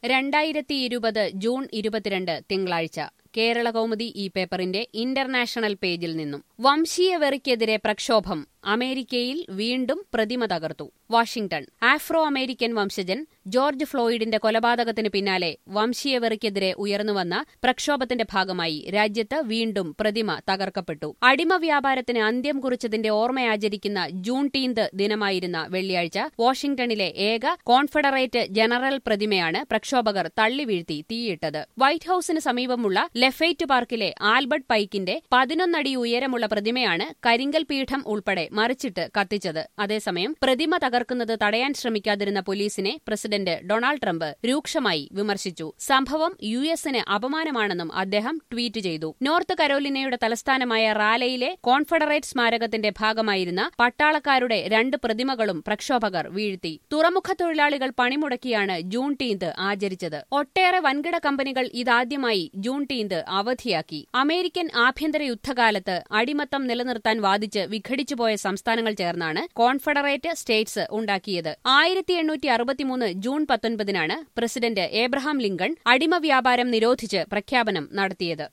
രണ്ടായിരത്തി ഇരുപത് ജൂൺ ഇരുപത്തിരണ്ട് തിങ്കളാഴ്ച കേരള കൗമുദി ഈ പേപ്പറിന്റെ ഇന്റർനാഷണൽ പേജിൽ നിന്നും വംശീയ വെറിക്കെതിരെ പ്രക്ഷോഭം അമേരിക്കയിൽ വീണ്ടും പ്രതിമ തകർത്തു വാഷിംഗ്ടൺ ആഫ്രോ അമേരിക്കൻ വംശജൻ ജോർജ് ഫ്ലോയിഡിന്റെ കൊലപാതകത്തിന് പിന്നാലെ വംശീയ വെറിക്കെതിരെ ഉയർന്നുവന്ന പ്രക്ഷോഭത്തിന്റെ ഭാഗമായി രാജ്യത്ത് വീണ്ടും പ്രതിമ തകർക്കപ്പെട്ടു അടിമ വ്യാപാരത്തിന് അന്ത്യം കുറിച്ചതിന്റെ ഓർമ്മയാചരിക്കുന്ന ജൂൺ ടീന്ത് ദിനമായിരുന്ന വെള്ളിയാഴ്ച വാഷിംഗ്ടണിലെ ഏക കോൺഫെഡറേറ്റ് ജനറൽ പ്രതിമയാണ് പ്രക്ഷോഭകർ തള്ളിവീഴ്ത്തി തീയിട്ടത് വൈറ്റ് ഹൌസിന് സമീപമുള്ള ലെഫൈറ്റ് പാർക്കിലെ ആൽബർട്ട് പൈക്കിന്റെ പതിനൊന്നടി ഉയരമുള്ള പ്രതിമയാണ് കരിങ്കൽ പീഠം ഉൾപ്പെടെ മറിച്ചിട്ട് കത്തിച്ചത് അതേസമയം പ്രതിമ തകർക്കുന്നത് തടയാൻ ശ്രമിക്കാതിരുന്ന പോലീസിനെ പ്രസിഡന്റ് ഡൊണാൾഡ് ട്രംപ് രൂക്ഷമായി വിമർശിച്ചു സംഭവം യു എസിന് അപമാനമാണെന്നും അദ്ദേഹം ട്വീറ്റ് ചെയ്തു നോർത്ത് കരോലിനയുടെ തലസ്ഥാനമായ റാലയിലെ കോൺഫെഡറേറ്റ് സ്മാരകത്തിന്റെ ഭാഗമായിരുന്ന പട്ടാളക്കാരുടെ രണ്ട് പ്രതിമകളും പ്രക്ഷോഭകർ വീഴ്ത്തി തുറമുഖ തൊഴിലാളികൾ പണിമുടക്കിയാണ് ജൂൺ ടീന്ത് ആചരിച്ചത് ഒട്ടേറെ വൻകിട കമ്പനികൾ ഇതാദ്യമായി ജൂൺ ടീന്ത് അവധിയാക്കി അമേരിക്കൻ ആഭ്യന്തര യുദ്ധകാലത്ത് അടിമത്തം നിലനിർത്താൻ വാദിച്ച് വിഘടിച്ചുപോയ സംസ്ഥാനങ്ങൾ ചേർന്നാണ് കോൺഫെഡറേറ്റ് സ്റ്റേറ്റ്സ് ഉണ്ടാക്കിയത് ആയിരത്തി എണ്ണൂറ്റി അറുപത്തിമൂന്ന് ജൂൺ പത്തൊൻപതിനാണ് പ്രസിഡന്റ് ഏബ്രഹാം ലിങ്കൺ അടിമ വ്യാപാരം നിരോധിച്ച് പ്രഖ്യാപനം നടത്തിയത്